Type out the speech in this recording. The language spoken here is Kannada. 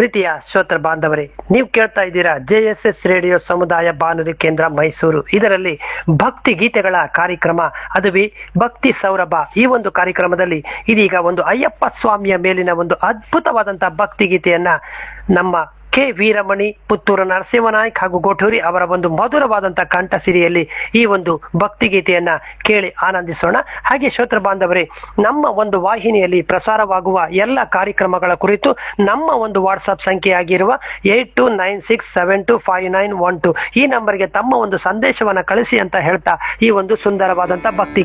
ಪ್ರೀತಿಯ ಶ್ರೋತೃ ಬಾಂಧವರೇ ನೀವು ಕೇಳ್ತಾ ಇದ್ದೀರಾ ಜೆ ಎಸ್ ಎಸ್ ರೇಡಿಯೋ ಸಮುದಾಯ ಬಾನುಲಿ ಕೇಂದ್ರ ಮೈಸೂರು ಇದರಲ್ಲಿ ಭಕ್ತಿ ಗೀತೆಗಳ ಕಾರ್ಯಕ್ರಮ ಅದುವೇ ಭಕ್ತಿ ಸೌರಭ ಈ ಒಂದು ಕಾರ್ಯಕ್ರಮದಲ್ಲಿ ಇದೀಗ ಒಂದು ಅಯ್ಯಪ್ಪ ಸ್ವಾಮಿಯ ಮೇಲಿನ ಒಂದು ಅದ್ಭುತವಾದಂತಹ ಭಕ್ತಿ ಗೀತೆಯನ್ನ ನಮ್ಮ ಕೆ ವೀರಮಣಿ ಪುತ್ತೂರು ನರಸಿಂಹನಾಯ್ಕ್ ಹಾಗೂ ಗೋಠೂರಿ ಅವರ ಒಂದು ಮಧುರವಾದಂತಹ ಕಂಠ ಸಿರಿಯಲ್ಲಿ ಈ ಒಂದು ಭಕ್ತಿ ಗೀತೆಯನ್ನ ಕೇಳಿ ಆನಂದಿಸೋಣ ಹಾಗೆ ಶ್ರೋತೃ ಬಾಂಧವರೇ ನಮ್ಮ ಒಂದು ವಾಹಿನಿಯಲ್ಲಿ ಪ್ರಸಾರವಾಗುವ ಎಲ್ಲ ಕಾರ್ಯಕ್ರಮಗಳ ಕುರಿತು ನಮ್ಮ ಒಂದು ವಾಟ್ಸ್ಆಪ್ ಸಂಖ್ಯೆ ಆಗಿರುವ eight two nine six seven two five nine one two ಈ ನಂಬರ್ಗೆ ತಮ್ಮ ಒಂದು ಸಂದೇಶವನ್ನ ಕಳಿಸಿ ಅಂತ ಹೇಳ್ತಾ ಈ ಒಂದು ಸುಂದರವಾದಂತಹ ಭಕ್ತಿ